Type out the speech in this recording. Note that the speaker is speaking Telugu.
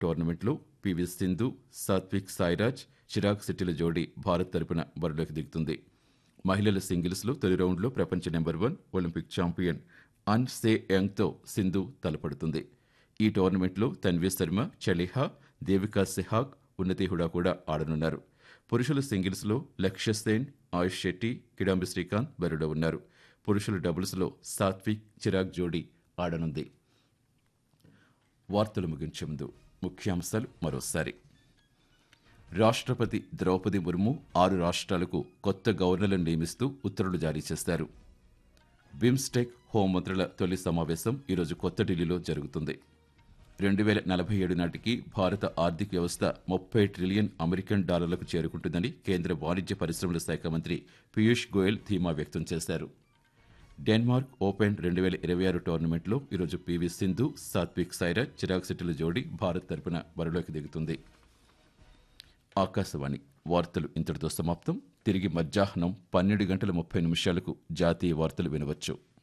టోర్నమెంట్లో పివి సింధు సాత్విక్ సాయిరాజ్ చిరాగ్ శెట్టిల జోడీ భారత్ తరపున బరిలోకి దిగుతుంది మహిళల సింగిల్స్లో తొలి రౌండ్లో ప్రపంచ number one Olympic champion An Se యంగ్తో సింధు తలపడుతుంది ఈ టోర్నమెంట్లో తన్వీర్ శర్మ చలిహా దేవికా సెహాగ్ ఉన్నతి హుడా కూడా ఆడనున్నారు పురుషుల సింగిల్స్లో లక్ష్య సేన్ ఆయుష్ శెట్టి కిడాంబి శ్రీకాంత్ బరిలో ఉన్నారు పురుషుల డబుల్స్లో సాత్విక్ చిరాగ్ జోడీ ఆడనుంది వార్తలు ముగించే ముందు ముఖ్యాంశాలు మరోసారి రాష్ట్రపతి ద్రౌపది ముర్ము ఆరు రాష్ట్రాలకు కొత్త గవర్నర్లను నియమిస్తూ ఉత్తర్వులు జారీ చేశారు బిమ్స్టెక్ హోంమంత్రుల తొలి సమావేశం ఈరోజు కొత్త ఢిల్లీలో జరుగుతుంది రెండు వేల నలభై ఏడు నాటికి భారత ఆర్థిక వ్యవస్థ ముప్పై ట్రిలియన్ అమెరికన్ డాలర్లకు చేరుకుంటుందని కేంద్ర వాణిజ్య పరిశ్రమల శాఖ మంత్రి పీయూష్ గోయల్ ధీమా వ్యక్తం చేశారు డెన్మార్క్ ఓపెన్ రెండు వేల ఇరవై ఆరు టోర్నమెంట్లో ఈరోజు పీవీ సింధు సాత్విక్ సైరాజ్ చిరాగ్ శెట్టిల జోడీ భారత్ తరపున బరిలోకి దిగుతుంది ఆకాశవాణి వార్తలు ఇంతటితో సమాప్తం తిరిగి మధ్యాహ్నం పన్నెండు గంటల ముప్పై నిమిషాలకు జాతీయ వార్తలు వినవచ్చు